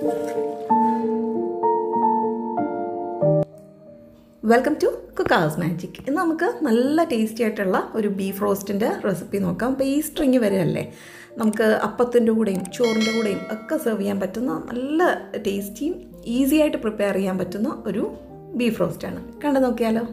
welcome to കുക്കാസ് magic ഇന്ന് നമുക്ക് നല്ല ടേസ്റ്റി ആയിട്ടുള്ള ഒരു ബീഫ് റോസ്റ്റിൻ്റെ റെസിപ്പി നോക്കാം അപ്പോൾ ഈ സ്ട്രിങ് വരെയല്ലേ നമുക്ക് അപ്പത്തിൻ്റെ കൂടെയും ചോറിൻ്റെ കൂടെയും ഒക്കെ സെർവ് ചെയ്യാൻ പറ്റുന്ന നല്ല ടേസ്റ്റിയും ഈസി ആയിട്ട് പ്രിപ്പയർ ചെയ്യാൻ പറ്റുന്ന ഒരു ബീഫ് റോസ്റ്റാണ് കണ്ടു നോക്കിയാലോ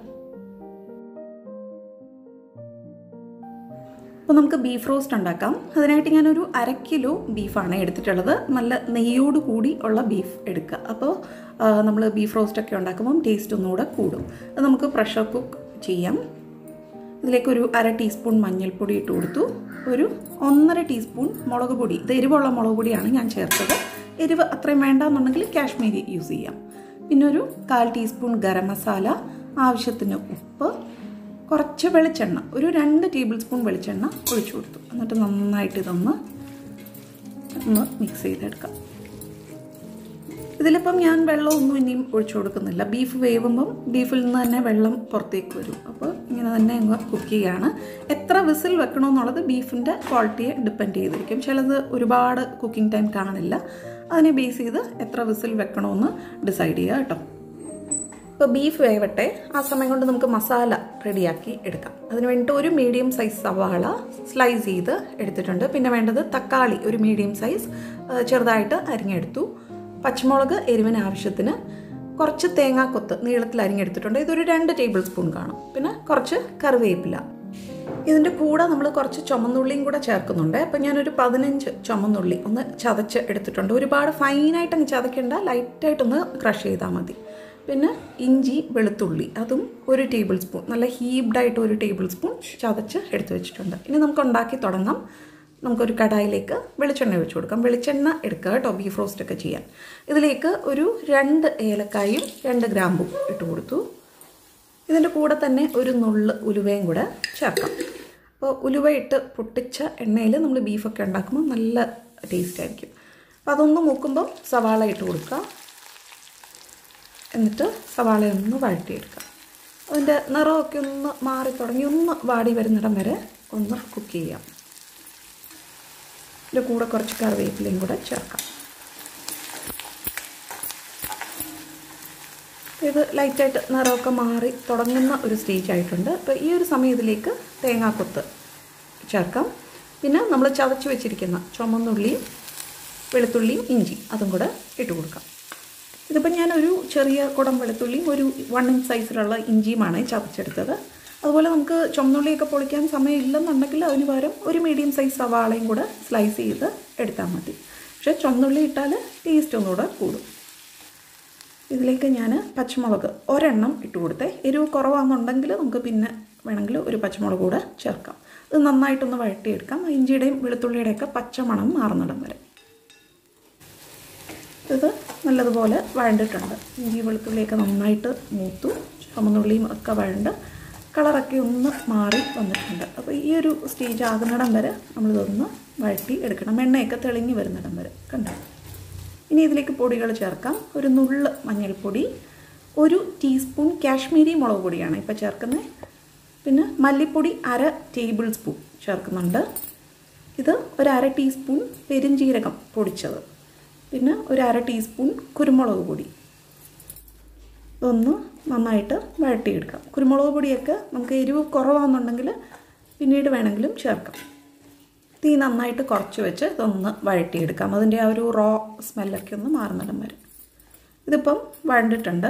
അപ്പോൾ നമുക്ക് ബീഫ് റോസ്റ്റ് ഉണ്ടാക്കാം അതിനായിട്ട് ഞാനൊരു അര കിലോ ബീഫാണ് എടുത്തിട്ടുള്ളത് നല്ല നെയ്യോട് കൂടി ഉള്ള ബീഫ് എടുക്കുക അപ്പോൾ നമ്മൾ ബീഫ് റോസ്റ്റൊക്കെ ഉണ്ടാക്കുമ്പം ടേസ്റ്റ് ഒന്നുകൂടെ കൂടും അത് നമുക്ക് പ്രഷർ കുക്ക് ചെയ്യാം ഇതിലേക്ക് ഒരു അര ടീസ്പൂൺ മഞ്ഞൾപ്പൊടി ഇട്ട് കൊടുത്തു ഒരു ഒന്നര ടീസ്പൂൺ മുളക് പൊടി ഇത് എരിവുള്ള മുളക് പൊടിയാണ് ഞാൻ ചേർത്തത് എരിവ് അത്രയും വേണ്ടാന്നുണ്ടെങ്കിൽ കാശ്മീരി യൂസ് ചെയ്യാം പിന്നെ ഒരു കാൽ ടീസ്പൂൺ ഗരം മസാല ആവശ്യത്തിന് ഉപ്പ് കുറച്ച് വെളിച്ചെണ്ണ ഒരു രണ്ട് ടേബിൾ സ്പൂൺ വെളിച്ചെണ്ണ ഒഴിച്ചു കൊടുത്തു എന്നിട്ട് നന്നായിട്ട് ഇതൊന്ന് ഒന്ന് മിക്സ് ചെയ്തെടുക്കാം ഇതിലിപ്പം ഞാൻ വെള്ളമൊന്നും ഇനിയും ഒഴിച്ചു കൊടുക്കുന്നില്ല ബീഫ് വേവുമ്പം ബീഫിൽ നിന്ന് തന്നെ വെള്ളം പുറത്തേക്ക് വരും അപ്പോൾ ഇങ്ങനെ തന്നെ അങ്ങ് കുക്ക് ചെയ്യുകയാണ് എത്ര വിസിൽ വെക്കണമെന്നുള്ളത് ബീഫിൻ്റെ ക്വാളിറ്റിയെ ഡിപ്പെൻഡ് ചെയ്തിരിക്കും ചിലത് ഒരുപാട് കുക്കിംഗ് ടൈം കാണില്ല അതിനെ ബേസ് ചെയ്ത് എത്ര വിസിൽ വെക്കണമെന്ന് ഡിസൈഡ് ചെയ്യുക കേട്ടോ ഇപ്പോൾ ബീഫ് വേവട്ടെ ആ സമയം കൊണ്ട് നമുക്ക് മസാല റെഡിയാക്കി എടുക്കാം അതിന് വേണ്ടിയിട്ട് ഒരു മീഡിയം സൈസ് സവാള സ്ലൈസ് ചെയ്ത് എടുത്തിട്ടുണ്ട് പിന്നെ വേണ്ടത് തക്കാളി ഒരു മീഡിയം സൈസ് ചെറുതായിട്ട് അരിഞ്ഞെടുത്തു പച്ചമുളക് എരിവിന് ആവശ്യത്തിന് കുറച്ച് തേങ്ങാക്കൊത്ത് നീളത്തിൽ അരിഞ്ഞെടുത്തിട്ടുണ്ട് ഇതൊരു രണ്ട് ടേബിൾ സ്പൂൺ കാണും പിന്നെ കുറച്ച് കറിവേപ്പില ഇതിൻ്റെ കൂടെ നമ്മൾ കുറച്ച് ചുമന്നുള്ളിയും കൂടെ ചേർക്കുന്നുണ്ട് അപ്പം ഞാനൊരു പതിനഞ്ച് ചുമന്നുള്ളി ഒന്ന് ചതച്ച് എടുത്തിട്ടുണ്ട് ഒരുപാട് ഫൈനായിട്ട് അങ്ങ് ചതയ്ക്കേണ്ട ലൈറ്റായിട്ടൊന്ന് ക്രഷ് ചെയ്താൽ മതി പിന്നെ ഇഞ്ചി വെളുത്തുള്ളി അതും ഒരു ടേബിൾ സ്പൂൺ നല്ല ഹീബ്ഡായിട്ട് ഒരു ടേബിൾ സ്പൂൺ ചതച്ച് എടുത്ത് വെച്ചിട്ടുണ്ട് ഇനി നമുക്ക് ഉണ്ടാക്കി തുടങ്ങാം നമുക്കൊരു കടായിലേക്ക് വെളിച്ചെണ്ണ ഒഴിച്ചു കൊടുക്കാം വെളിച്ചെണ്ണ എടുക്കുക കേട്ടോ ബീഫ് റോസ്റ്റ് ഒക്കെ ചെയ്യാൻ ഇതിലേക്ക് ഒരു രണ്ട് ഏലക്കായും രണ്ട് ഗ്രാമ്പും ഇട്ട് കൊടുത്തു ഇതിൻ്റെ കൂടെ തന്നെ ഒരു നുള്ള് ഉലുവയും കൂടെ ചേർക്കാം അപ്പോൾ ഉലുവ ഇട്ട് പൊട്ടിച്ച എണ്ണയിൽ നമ്മൾ ബീഫൊക്കെ ഉണ്ടാക്കുമ്പോൾ നല്ല ടേസ്റ്റ് ആയിരിക്കും അപ്പോൾ അതൊന്ന് മൂക്കുമ്പോൾ സവാള ഇട്ട് കൊടുക്കുക എന്നിട്ട് സവാള ഒന്ന് വഴറ്റിയെടുക്കുക അതിൻ്റെ നിറമൊക്കെ ഒന്ന് മാറി തുടങ്ങി ഒന്ന് വാടി വരുന്നിടം വരെ ഒന്ന് കുക്ക് ചെയ്യാം ഇതിൻ്റെ കൂടെ കുറച്ച് കറിവേപ്പിലയും കൂടെ ചേർക്കാം ഇത് ലൈറ്റായിട്ട് നിറമൊക്കെ മാറി തുടങ്ങുന്ന ഒരു സ്റ്റേജ് ആയിട്ടുണ്ട് അപ്പോൾ ഈ ഒരു സമയം ഇതിലേക്ക് തേങ്ങാക്കൊത്ത് ചേർക്കാം പിന്നെ നമ്മൾ ചതച്ച് വെച്ചിരിക്കുന്ന ചുമന്നുള്ളിയും വെളുത്തുള്ളിയും ഇഞ്ചി അതും കൂടെ ഇട്ട് കൊടുക്കാം ഇതിപ്പോൾ ഞാനൊരു ചെറിയ കുടം വെളുത്തുള്ളിയും ഒരു വൺ ഇഞ്ച് സൈസിലുള്ള ഇഞ്ചിയുമാണ് ചതച്ചെടുത്തത് അതുപോലെ നമുക്ക് ചുമന്നുള്ളിയൊക്കെ പൊളിക്കാൻ സമയം ഇല്ലെന്നുണ്ടെങ്കിൽ അതിന് പകരം ഒരു മീഡിയം സൈസ് സവാളയും കൂടെ സ്ലൈസ് ചെയ്ത് എടുത്താൽ മതി പക്ഷേ ചുമന്നുള്ളി ഇട്ടാൽ ടേസ്റ്റ് ഒന്നുകൂടെ കൂടും ഇതിലേക്ക് ഞാൻ പച്ചമുളക് ഒരെണ്ണം ഇട്ട് കൊടുത്തേ എരിവ് കുറവാണെന്നുണ്ടെങ്കിൽ നമുക്ക് പിന്നെ വേണമെങ്കിൽ ഒരു പച്ചമുളക് കൂടെ ചേർക്കാം ഇത് നന്നായിട്ടൊന്ന് വഴട്ടിയെടുക്കാം ഇഞ്ചിയുടെയും വെളുത്തുള്ളിയുടെയൊക്കെ പച്ചമണം മാറുന്നിടം വരെ ഇത് നല്ലതുപോലെ വഴണ്ടിട്ടുണ്ട് ഇഞ്ചി വെളുത്തുള്ളിയൊക്കെ നന്നായിട്ട് മൂത്തു ചുമന്നുള്ളിയും ഒക്കെ വഴണ്ട് കളറൊക്കെ ഒന്ന് മാറി വന്നിട്ടുണ്ട് അപ്പോൾ ഈ ഒരു സ്റ്റേജ് ആകുന്നിടം വരെ നമ്മളിതൊന്ന് വഴറ്റി എടുക്കണം എണ്ണയൊക്കെ തെളിഞ്ഞ് വരുന്നിടം വരെ കണ്ടോ ഇനി ഇതിലേക്ക് പൊടികൾ ചേർക്കാം ഒരു നുള്ള് മഞ്ഞൾപ്പൊടി ഒരു ടീസ്പൂൺ കാശ്മീരി മുളക് പൊടിയാണ് ഇപ്പോൾ ചേർക്കുന്നത് പിന്നെ മല്ലിപ്പൊടി അര ടേബിൾ സ്പൂൺ ചേർക്കുന്നുണ്ട് ഇത് ഒരു അര ടീസ്പൂൺ പെരിഞ്ജീരകം പൊടിച്ചത് പിന്നെ ഒരു അര ടീസ്പൂൺ കുരുമുളക് പൊടി ഇതൊന്ന് നന്നായിട്ട് വഴട്ടിയെടുക്കാം കുരുമുളക് പൊടിയൊക്കെ നമുക്ക് എരിവ് കുറവാണെന്നുണ്ടെങ്കിൽ പിന്നീട് വേണമെങ്കിലും ചേർക്കാം തീ നന്നായിട്ട് കുറച്ച് വെച്ച് ഇതൊന്ന് വഴട്ടിയെടുക്കാം അതിൻ്റെ ആ ഒരു റോ സ്മെല്ലൊക്കെ ഒന്ന് മാറുന്നിടം വരെ ഇതിപ്പം വഴണ്ടിട്ടുണ്ട്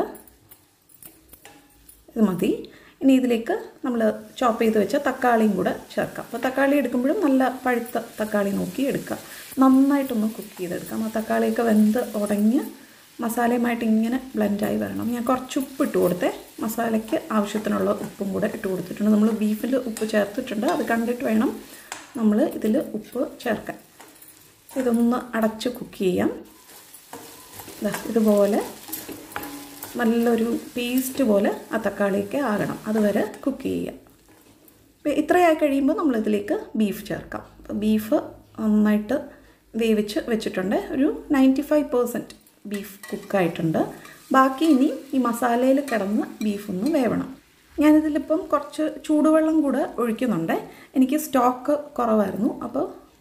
ഇത് മതി ഇനി ഇതിലേക്ക് നമ്മൾ ചോപ്പ് ചെയ്ത് വെച്ച തക്കാളിയും കൂടെ ചേർക്കാം അപ്പോൾ തക്കാളി എടുക്കുമ്പോഴും നല്ല പഴുത്ത തക്കാളി നോക്കി എടുക്കുക നന്നായിട്ടൊന്ന് കുക്ക് ചെയ്തെടുക്കാം ആ തക്കാളിയൊക്കെ വെന്ത് ഉടഞ്ഞ് മസാലയുമായിട്ട് ഇങ്ങനെ ബ്ലെൻഡായി വരണം ഞാൻ കുറച്ച് ഉപ്പ് ഇട്ട് കൊടുത്തേ മസാലയ്ക്ക് ആവശ്യത്തിനുള്ള ഉപ്പും കൂടെ ഇട്ട് കൊടുത്തിട്ടുണ്ട് നമ്മൾ ബീഫിൽ ഉപ്പ് ചേർത്തിട്ടുണ്ട് അത് കണ്ടിട്ട് വേണം നമ്മൾ ഇതിൽ ഉപ്പ് ചേർക്കാൻ ഇതൊന്ന് അടച്ച് കുക്ക് ചെയ്യാം ഇതുപോലെ നല്ലൊരു പേസ്റ്റ് പോലെ ആ തക്കാളിയൊക്കെ ആകണം അതുവരെ കുക്ക് ചെയ്യുക അപ്പോൾ ഇത്രയായി കഴിയുമ്പോൾ നമ്മളിതിലേക്ക് ബീഫ് ചേർക്കാം അപ്പോൾ ബീഫ് നന്നായിട്ട് വേവിച്ച് വെച്ചിട്ടുണ്ട് ഒരു നയൻറ്റി ഫൈവ് പെർസെൻറ്റ് ബീഫ് കുക്കായിട്ടുണ്ട് ബാക്കി ഇനി ഈ മസാലയിൽ കിടന്ന് ബീഫ് ഒന്ന് വേവണം ഞാനിതിലിപ്പം കുറച്ച് ചൂടുവെള്ളം കൂടെ ഒഴിക്കുന്നുണ്ട് എനിക്ക് സ്റ്റോക്ക് കുറവായിരുന്നു അപ്പോൾ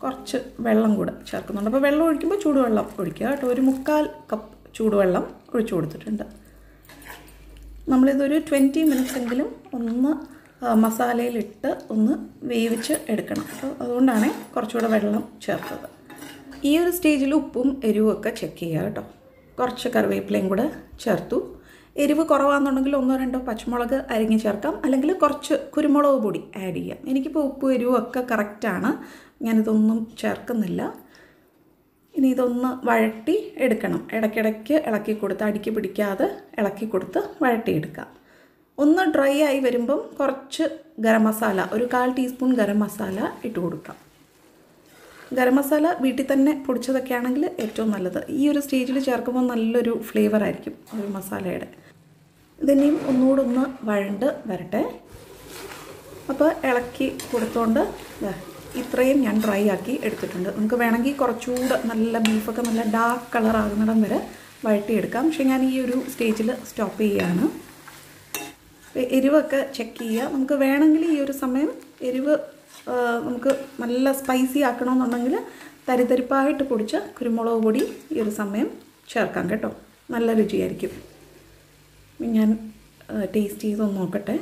കുറച്ച് വെള്ളം കൂടെ ചേർക്കുന്നുണ്ട് അപ്പോൾ വെള്ളം ഒഴിക്കുമ്പോൾ ചൂടുവെള്ളം ഒഴിക്കുക കേട്ടോ ഒരു മുക്കാൽ കപ്പ് ചൂടുവെള്ളം ഒഴിച്ചു കൊടുത്തിട്ടുണ്ട് നമ്മളിതൊരു ട്വൻറ്റി മിനിറ്റ്സ് എങ്കിലും ഒന്ന് ആ, മസാലയിലിട്ട് ഒന്ന് വേവിച്ച് എടുക്കണം അപ്പോൾ അതുകൊണ്ടാണ് കുറച്ചുകൂടെ വെള്ളം ചേർത്തത് ഈ ഒരു സ്റ്റേജിൽ ഉപ്പും എരിവും ഒക്കെ ചെക്ക് ചെയ്യുക കേട്ടോ കുറച്ച് കറിവേപ്പിലയും കൂടെ ചേർത്തു എരിവ് കുറവാണെന്നുണ്ടെങ്കിൽ ഒന്നോ രണ്ടോ പച്ചമുളക് അരിഞ്ഞ് ചേർക്കാം അല്ലെങ്കിൽ കുറച്ച് കുരുമുളക് പൊടി ആഡ് ചെയ്യാം എനിക്കിപ്പോൾ ഉപ്പും എരിവും ഒക്കെ കറക്റ്റാണ് ഞാനിതൊന്നും ചേർക്കുന്നില്ല ഇനി ഇതൊന്ന് വഴട്ടി എടുക്കണം ഇടയ്ക്കിടയ്ക്ക് ഇളക്കി കൊടുത്ത് അടുക്കി പിടിക്കാതെ ഇളക്കി കൊടുത്ത് വഴട്ടിയെടുക്കാം ഒന്ന് ഡ്രൈ ആയി വരുമ്പം കുറച്ച് ഗരം മസാല ഒരു കാൽ ടീസ്പൂൺ ഗരം മസാല ഇട്ട് കൊടുക്കാം ഗരം മസാല വീട്ടിൽ തന്നെ പൊടിച്ചതൊക്കെ ആണെങ്കിൽ ഏറ്റവും നല്ലത് ഈ ഒരു സ്റ്റേജിൽ ചേർക്കുമ്പോൾ നല്ലൊരു ഫ്ലേവർ ആയിരിക്കും ഒരു മസാലയുടെ ഇതിനെയും ഒന്നുകൂടെ ഒന്ന് വഴണ്ട് വരട്ടെ അപ്പോൾ ഇളക്കി കൊടുത്തോണ്ട് ദാ ഇത്രയും ഞാൻ ഡ്രൈ ആക്കി എടുത്തിട്ടുണ്ട് നമുക്ക് വേണമെങ്കിൽ കുറച്ചുകൂടെ നല്ല ബീഫൊക്കെ നല്ല ഡാർക്ക് കളർ ആകുന്നിടം വരെ വഴട്ടിയെടുക്കാം പക്ഷേ ഞാൻ ഈ ഒരു സ്റ്റേജിൽ സ്റ്റോപ്പ് ചെയ്യുകയാണ് അപ്പോൾ എരിവൊക്കെ ചെക്ക് ചെയ്യുക നമുക്ക് വേണമെങ്കിൽ ഈ ഒരു സമയം എരിവ് ആ, നമുക്ക് നല്ല സ്പൈസി ആക്കണമെന്നുണ്ടെങ്കിൽ തരിതരിപ്പായിട്ട് പൊടിച്ച കുരുമുളക് പൊടി ഈ ഒരു സമയം ചേർക്കാം കേട്ടോ നല്ല രുചിയായിരിക്കും ഞാൻ ടേസ്റ്റ് ചെയ്തൊന്ന് നോക്കട്ടെ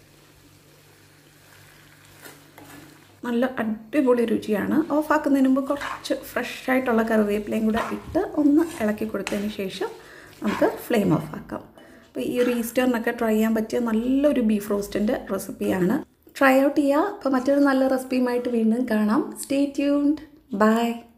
നല്ല അടിപൊളി രുചിയാണ് ഓഫാക്കുന്നതിന് മുമ്പ് കുറച്ച് ഫ്രഷ് ആയിട്ടുള്ള കറിവേപ്പിലയും കൂടെ ഇട്ട് ഒന്ന് ഇളക്കി കൊടുത്തതിന് ശേഷം നമുക്ക് ഫ്ലെയിം ഓഫ് ആക്കാം അപ്പോൾ ഈ ഒരു ഈസ്റ്ററിനൊക്കെ ട്രൈ ചെയ്യാൻ പറ്റിയ നല്ലൊരു ബീഫ് റോസ്റ്റിൻ്റെ റെസിപ്പിയാണ് ട്രൈ ഔട്ട് ചെയ്യുക അപ്പോൾ മറ്റൊരു നല്ല റെസിപ്പിയുമായിട്ട് വീണ്ടും കാണാം സ്റ്റേ ട്യൂൺഡ് ബൈ